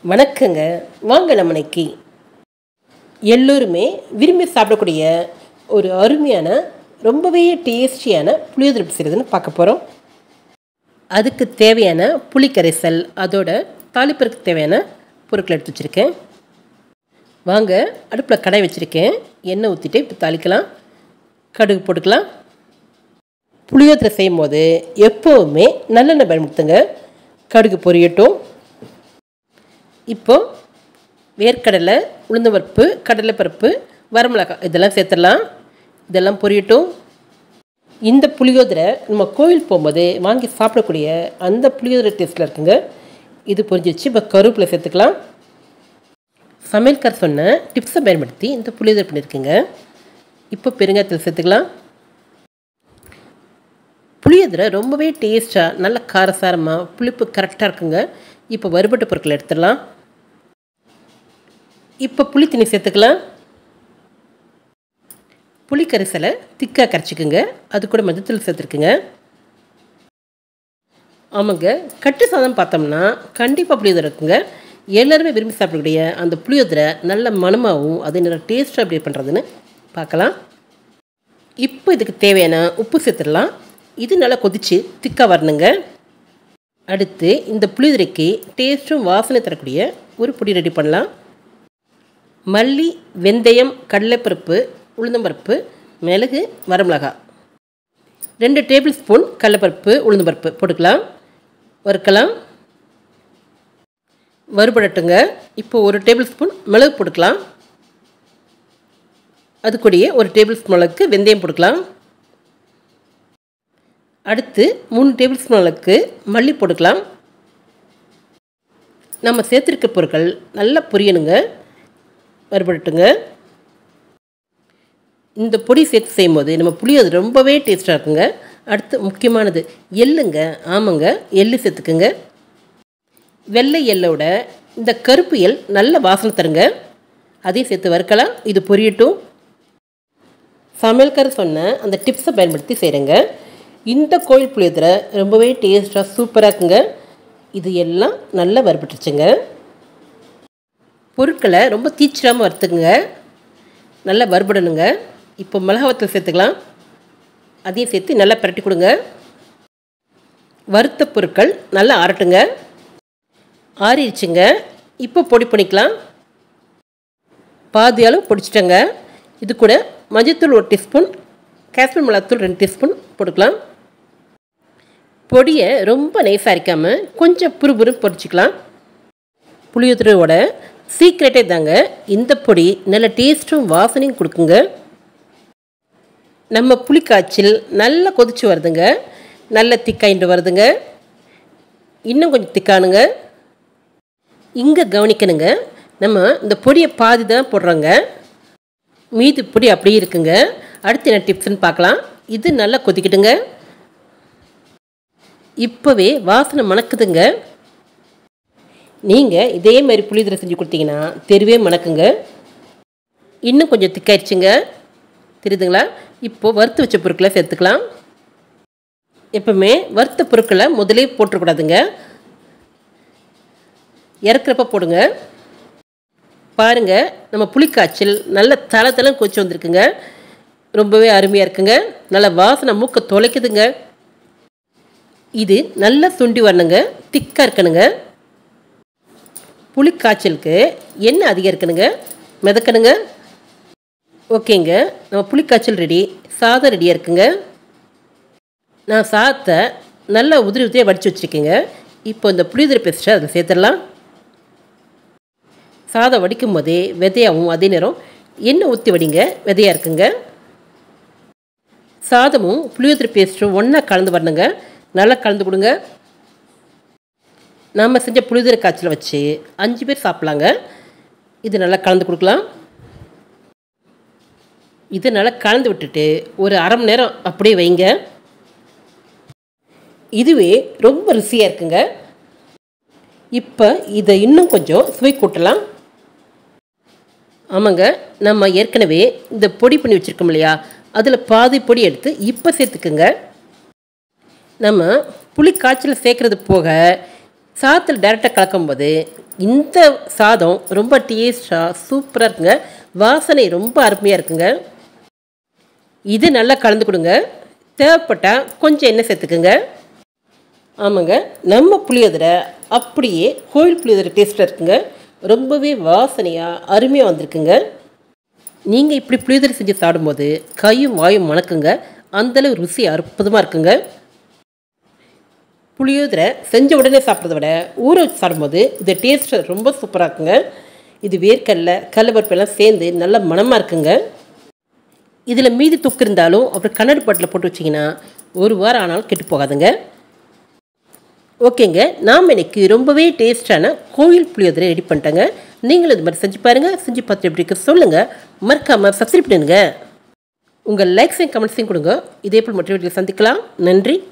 வணக்கங்க வாங்க நம்மனைக்கு எல்லோருமே விரும்பி சாப்பிடக்கூடிய ஒரு அருமையான ரொம்பவே டேஸ்டியான புளியோதரை செய்கிறதுன்னு பார்க்க போகிறோம் அதுக்கு தேவையான புளி கரைசல் அதோட தாளிப்பருக்கு தேவையான பொருட்கள் எடுத்து வச்சுருக்கேன் வாங்க அடுப்பில் கடாய் வச்சுருக்கேன் எண்ணெய் ஊற்றிட்டு இப்போ தாளிக்கலாம் கடுகு போட்டுக்கலாம் புளியோதரை செய்யும் போது எப்போவுமே நல்லெண்ணெய் பயன்படுத்துங்க கடுகு பொரியட்டும் இப்போ வேர்க்கடலை உளுந்தம்பருப்பு கடலைப்பருப்பு வரமிளகாய் இதெல்லாம் சேர்த்துடலாம் இதெல்லாம் பொரியட்டும் இந்த புளியோதரை நம்ம கோவில் போகும்போது வாங்கி சாப்பிடக்கூடிய அந்த புளியோதரை டேஸ்ட்டில் இருக்குங்க இது பொரிஞ்சிச்சு இப்போ கருவேப்பிலை சேர்த்துக்கலாம் சமையல்கார் சொன்ன டிப்ஸை பயன்படுத்தி இந்த புளியோதரை பண்ணியிருக்குங்க இப்போ பெருங்காயத்தில் சேர்த்துக்கலாம் புளியோதரை ரொம்பவே டேஸ்ட்டாக நல்ல காரசாரமாக புளிப்பு கரெக்டாக இருக்குங்க இப்போ வறுபட்ட பொருட்களை எடுத்துடலாம் இப்போ புளி தண்ணி சேர்த்துக்கலாம் புளி கரைசலை திக்காக கரைச்சிக்குங்க அது கூட மஞ்சத்தூள் சேர்த்துருக்குங்க ஆமாங்க கட்டு சாதம் பார்த்தோம்னா கண்டிப்பாக புளியோதரை இருக்குங்க எல்லாருமே விரும்பி சாப்பிடக்கூடிய அந்த புளியோதரை நல்ல மனமாகவும் அது நல்ல டேஸ்ட்டாக எப்படி பண்ணுறதுன்னு பார்க்கலாம் இப்போ இதுக்கு தேவையான உப்பு சேர்த்துடலாம் இது நல்லா கொதித்து திக்காக வரணுங்க அடுத்து இந்த புளியோதரைக்கு டேஸ்ட்டும் வாசனை தரக்கூடிய ஒரு பொடி ரெடி பண்ணலாம் மல்லி வெந்தயம் கடலைப்பருப்பு உளுந்தம்பருப்பு மிளகு வரமிளகாய் ரெண்டு டேபிள் ஸ்பூன் கடலைப்பருப்பு உளுந்தம்பருப்பு போட்டுக்கலாம் வறுக்கலாம் வறுபடட்டுங்க இப்போ ஒரு டேபிள் ஸ்பூன் மிளகு போட்டுக்கலாம் அது கூடயே ஒரு டேபிள் ஸ்பூன் அளவுக்கு வெந்தயம் போட்டுக்கலாம் அடுத்து மூணு டேபிள் ஸ்பூன் அளவுக்கு மல்லி போட்டுக்கலாம் நம்ம சேர்த்துருக்க பொருட்கள் நல்லா பொரியணுங்க வறுபடட்டுங்க இந்த பொடி சேர்த்து செய்யும்போது நம்ம புளியோது ரொம்பவே டேஸ்ட்டாக இருக்குங்க அடுத்து முக்கியமானது எள்ளுங்க ஆமாங்க எள்ளு சேர்த்துக்குங்க வெள்ளை எள்ளோட இந்த கருப்பு எள் நல்ல வாசனை தருங்க அதையும் சேர்த்து வறுக்கலாம் இது பொரியட்டும் சமையல்காரர் சொன்ன அந்த டிப்ஸை பயன்படுத்தி செய்கிறேங்க இந்த கோயில் புளியோதரை ரொம்பவே டேஸ்ட்டாக சூப்பராக இருக்குங்க இது எல்லாம் நல்லா வறுபட்டுருச்சுங்க பொருட்களை ரொம்ப தீச்சிடாமல் வறுத்துக்குங்க நல்லா வறுபடணுங்க இப்போ மிளகாவத்தில் சேர்த்துக்கலாம் அதையும் சேர்த்து நல்லா பிரட்டி கொடுங்க வறுத்த பொருட்கள் நல்லா ஆறட்டுங்க ஆறிடுச்சுங்க இப்போ பொடி பண்ணிக்கலாம் பாதி அளவு பொடிச்சிட்டேங்க இது கூட மஞ்சத்தூள் ஒரு டீஸ்பூன் காஷ்மீர் மிளகாத்தூள் ரெண்டு டீஸ்பூன் போட்டுக்கலாம் பொடியை ரொம்ப நைஸாக அரைக்காமல் கொஞ்சம் புறுபுறு பொரிச்சிக்கலாம் புளியோதரையோட சீக்ரெட்டே தாங்க இந்த பொடி நல்ல டேஸ்ட்டும் வாசனையும் கொடுக்குங்க நம்ம புளிக்காய்ச்சல் நல்லா கொதிச்சு வருதுங்க நல்ல திக்காயிட்டு வருதுங்க இன்னும் கொஞ்சம் திக்கானுங்க இங்கே கவனிக்கணுங்க நம்ம இந்த பொடியை பாதி தான் போடுறோங்க மீதி பொடி அப்படியே இருக்குங்க அடுத்து என்ன டிப்ஸ்னு பார்க்கலாம் இது நல்லா கொதிக்கிட்டுங்க இப்போவே வாசனை மணக்குதுங்க நீங்கள் இதே மாதிரி புளிதரை செஞ்சு கொடுத்தீங்கன்னா தெருவே மணக்குங்க இன்னும் கொஞ்சம் திக்காயிடுச்சுங்க தெரியுதுங்களா இப்போது வறுத்து வச்ச பொருட்களை சேர்த்துக்கலாம் எப்பவுமே வறுத்த பொருட்களை முதலே போட்டுறக்கூடாதுங்க இறக்குறப்ப போடுங்க பாருங்கள் நம்ம புளிக்காய்ச்சல் நல்ல தலை தலை கொச்சு வந்திருக்குங்க ரொம்பவே அருமையாக இருக்குங்க நல்ல வாசனை மூக்க தொலைக்குதுங்க இது நல்லா சுண்டி வரணுங்க திக்காக இருக்கணுங்க புளிக்காய்ச்சலுக்கு எண்ணெய் அதிகம் இருக்கணுங்க மிதக்கணுங்க ஓகேங்க நம்ம புளிக்காய்ச்சல் ரெடி சாதம் ரெடியாக இருக்குங்க நான் சாதத்தை நல்லா உதிரி உதிரியாக வடித்து வச்சுருக்கேங்க இப்போ இந்த புளியுதிரி பேஸ்ட்டை அதில் சேர்த்துடலாம் சாதம் வடிக்கும் போதே விதையாகவும் அதே நேரம் எண்ணெய் ஊற்றி வடிங்க விதையாக இருக்குங்க சாதமும் புளியோதரை பேஸ்ட்டும் ஒன்றா கலந்து வரணுங்க நல்லா கலந்து கொடுங்க நாம் செஞ்ச புளியோதரை காய்ச்சலை வச்சு அஞ்சு பேர் சாப்பிட்லாங்க இது நல்லா கலந்து கொடுக்கலாம் இது நல்லா கலந்து விட்டுட்டு ஒரு அரை மணி நேரம் அப்படியே வைங்க இதுவே ரொம்ப ருசியாக இருக்குங்க இப்போ இதை இன்னும் கொஞ்சம் சுவை கூட்டலாம் ஆமாங்க நம்ம ஏற்கனவே இந்த பொடி பண்ணி வச்சுருக்கோம் இல்லையா அதில் பாதி பொடி எடுத்து இப்போ சேர்த்துக்குங்க நம்ம புளி காய்ச்சல் சேர்க்குறது போக சாத்தில் டைரெக்டாக கலக்கும்போது இந்த சாதம் ரொம்ப டேஸ்டாக சூப்பராக இருக்குங்க வாசனை ரொம்ப அருமையாக இருக்குங்க இது நல்லா கலந்து கொடுங்க தேவைப்பட்டால் கொஞ்சம் எண்ணெய் சேர்த்துக்குங்க ஆமாங்க நம்ம புளியோதரை அப்படியே கோயில் புளியோதரை டேஸ்ட்டாக இருக்குங்க ரொம்பவே வாசனையாக அருமையாக வந்திருக்குங்க நீங்கள் இப்படி புளியோதரை செஞ்சு சாப்பிடும்போது கையும் வாயும் மணக்குங்க அந்தளவு ருசி அற்புதமாக இருக்குங்க புளியோதரை செஞ்ச உடனே சாப்பிட்றத விட ஊற வச்சு சாப்பிடும்போது இது டேஸ்ட் ரொம்ப சூப்பராக இருக்குங்க இது வேர்க்கடலை கடலப்பருப்பு எல்லாம் சேர்ந்து நல்ல மணமாக இருக்குங்க இதில் மீதி தொக்கு இருந்தாலும் அப்புறம் கண்ணாடி பாட்டில் போட்டு வச்சிங்கன்னா ஒரு வாரம் ஆனாலும் கெட்டு போகாதுங்க ஓகேங்க நாம் இன்னைக்கு ரொம்பவே டேஸ்டான கோயில் புளியோதரை ரெடி பண்ணிட்டேங்க நீங்களும் இது மாதிரி செஞ்சு பாருங்கள் செஞ்சு பார்த்துட்டு எப்படி இருக்கு சொல்லுங்கள் மறக்காமல் சப்ஸ்கிரைப் பண்ணுங்க உங்கள் லைக்ஸையும் கமெண்ட்ஸையும் கொடுங்க இதே போல் மற்ற வீட்டில் சந்திக்கலாம் நன்றி